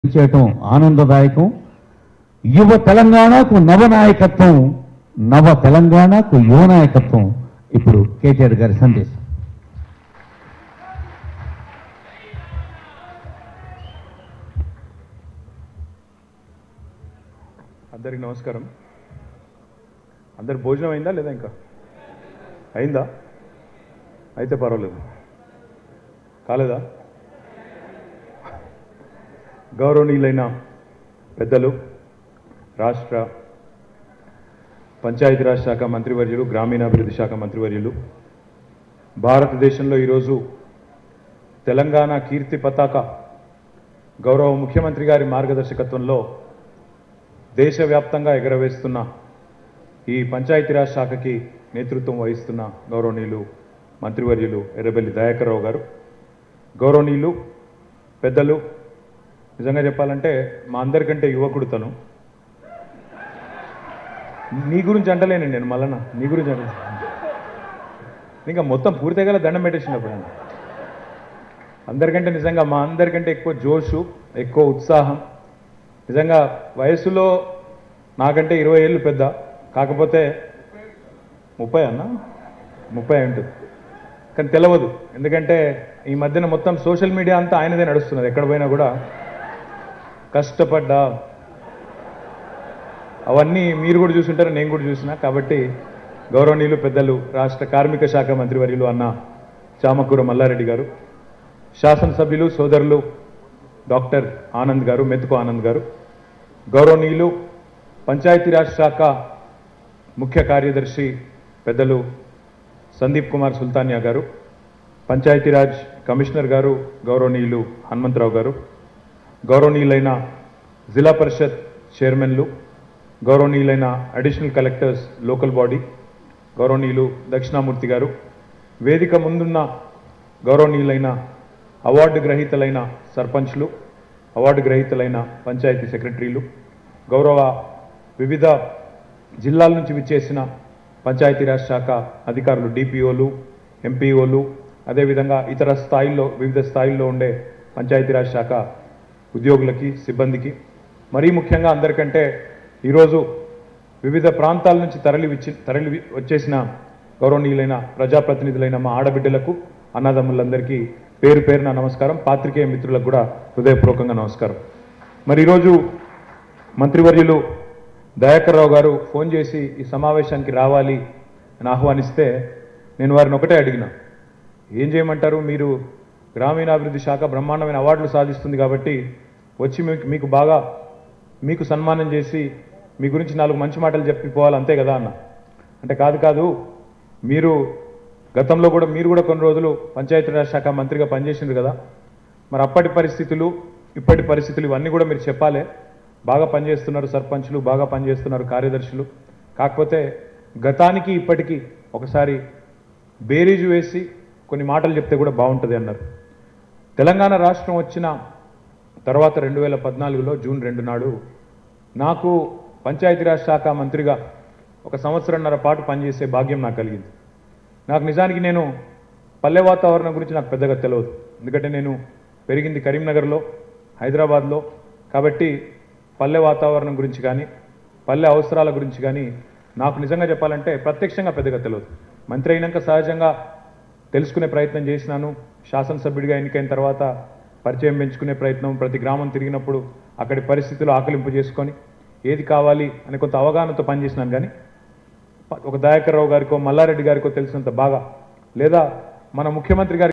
చేయటం ఆనందదాయకం యువ తెలంగాణకు నవనాయకత్వం నవ తెలంగాణకు యువ నాయకత్వం ఇప్పుడు కేటీఆర్ గారి సందేశం అందరికి నమస్కారం అందరి భోజనం అయిందా లేదా ఇంకా అయిందా అయితే పర్వాలేదు కాలేదా గౌరవనీయులైన పెద్దలు రాష్ట్ర పంచాయతీరాజ్ శాఖ మంత్రివర్యులు గ్రామీణాభివృద్ధి శాఖ మంత్రివర్యులు భారతదేశంలో ఈరోజు తెలంగాణ కీర్తి పతాక గౌరవ ముఖ్యమంత్రి గారి మార్గదర్శకత్వంలో దేశవ్యాప్తంగా ఎగరవేస్తున్న ఈ పంచాయతీరాజ్ శాఖకి నేతృత్వం వహిస్తున్న గౌరవనీయులు మంత్రివర్యులు ఎర్రబెల్లి దయాకర్రావు గారు గౌరవనీయులు పెద్దలు నిజంగా చెప్పాలంటే మా అందరికంటే యువకుడు తను నీ గురించి అంటలేనండి నేను మళ్ళా నీ గురించి అంటలే ఇంకా మొత్తం పూర్తిగా గల దండం పెట్టేసినప్పుడు నేను అందరికంటే నిజంగా మా అందరికంటే ఎక్కువ జోషు ఎక్కువ ఉత్సాహం నిజంగా వయసులో నాకంటే ఇరవై ఏళ్ళు పెద్ద కాకపోతే ముప్పై అన్న ముప్పై ఉంటుంది కానీ తెలవదు ఎందుకంటే ఈ మధ్యన మొత్తం సోషల్ మీడియా అంతా ఆయనదే నడుస్తున్నది ఎక్కడ పోయినా కూడా కష్టపడ్డా అవన్నీ మీరు కూడా చూసుంటారు నేను కూడా చూసిన కాబట్టి గౌరవనీయులు పెద్దలు రాష్ట్ర కార్మిక శాఖ మంత్రివర్యులు అన్న చామకూర మల్లారెడ్డి గారు శాసనసభ్యులు సోదరులు డాక్టర్ ఆనంద్ గారు మెతుకు ఆనంద్ గారు గౌరవనీయులు పంచాయతీరాజ్ శాఖ ముఖ్య కార్యదర్శి పెద్దలు సందీప్ కుమార్ సుల్తానియా గారు పంచాయతీరాజ్ కమిషనర్ గారు గౌరవనీయులు హనుమంతరావు గారు గౌరవనీయులైన జిల్లా పరిషత్ చైర్మన్లు గౌరవనీయులైన అడిషనల్ కలెక్టర్స్ లోకల్ బాడీ గౌరవనీయులు దక్షిణామూర్తి గారు వేదిక ముందున్న గౌరవనీయులైన అవార్డు గ్రహీతలైన సర్పంచ్లు అవార్డు గ్రహీతలైన పంచాయతీ సెక్రటరీలు గౌరవ వివిధ జిల్లాల నుంచి విచ్చేసిన పంచాయతీరాజ్ శాఖ అధికారులు డిపిఓలు ఎంపీఓలు అదేవిధంగా ఇతర స్థాయిల్లో వివిధ స్థాయిల్లో ఉండే పంచాయతీరాజ్ శాఖ ఉద్యోగులకి సిబ్బందికి మరీ ముఖ్యంగా అందరికంటే ఈరోజు వివిధ ప్రాంతాల నుంచి తరలి విచ్చి తరలి వి- వచ్చేసిన గౌరవనీయులైన ప్రజాప్రతినిధులైన మా ఆడబిడ్డలకు అన్నదమ్ములందరికీ పేరు పేరున నమస్కారం పాత్రికేయ మిత్రులకు కూడా హృదయపూర్వకంగా నమస్కారం మరి ఈరోజు మంత్రివర్యులు దయాకర్ రావు గారు ఫోన్ చేసి ఈ సమావేశానికి రావాలి అని ఆహ్వానిస్తే నేను వారిని ఒకటే అడిగిన ఏం చేయమంటారు మీరు గ్రామీణాభివృద్ధి శాఖ బ్రహ్మాండమైన అవార్డులు సాధిస్తుంది కాబట్టి వచ్చి మీకు మీకు బాగా మీకు సన్మానం చేసి మీ గురించి నాలుగు మంచి మాటలు చెప్పిపోవాలి అంతే కదా అన్న అంటే కాదు కాదు మీరు గతంలో కూడా మీరు కూడా కొన్ని రోజులు పంచాయతీరాజ్ శాఖ మంత్రిగా పనిచేసిండ్రు కదా మరి అప్పటి పరిస్థితులు ఇప్పటి పరిస్థితులు ఇవన్నీ కూడా మీరు చెప్పాలి బాగా పనిచేస్తున్నారు సర్పంచ్లు బాగా పనిచేస్తున్నారు కార్యదర్శులు కాకపోతే గతానికి ఇప్పటికీ ఒకసారి బేరీజు వేసి కొన్ని మాటలు చెప్తే కూడా బాగుంటుంది అన్నారు తెలంగాణ రాష్ట్రం వచ్చిన తర్వాత రెండు వేల పద్నాలుగులో జూన్ రెండు నాడు నాకు పంచాయతీరాజ్ శాఖ మంత్రిగా ఒక సంవత్సరంన్నర పాటు పనిచేసే భాగ్యం నాకు కలిగింది నాకు నిజానికి నేను పల్లె వాతావరణం గురించి నాకు పెద్దగా తెలియదు ఎందుకంటే నేను పెరిగింది కరీంనగర్లో హైదరాబాద్లో కాబట్టి పల్లె వాతావరణం గురించి కానీ పల్లె అవసరాల గురించి కానీ నాకు నిజంగా చెప్పాలంటే ప్రత్యక్షంగా పెద్దగా తెలియదు మంత్రి అయినాక సహజంగా తెలుసుకునే ప్రయత్నం చేసినాను శాసనసభ్యుడిగా ఎన్నికైన తర్వాత పరిచయం పెంచుకునే ప్రయత్నం ప్రతి గ్రామం తిరిగినప్పుడు అక్కడి పరిస్థితులు ఆకలింపు చేసుకొని ఏది కావాలి అని కొంత అవగాహనతో పనిచేసినాను కానీ ఒక దయాకర్ రావు గారికో మల్లారెడ్డి గారికో తెలిసినంత బాగా లేదా మన ముఖ్యమంత్రి గారి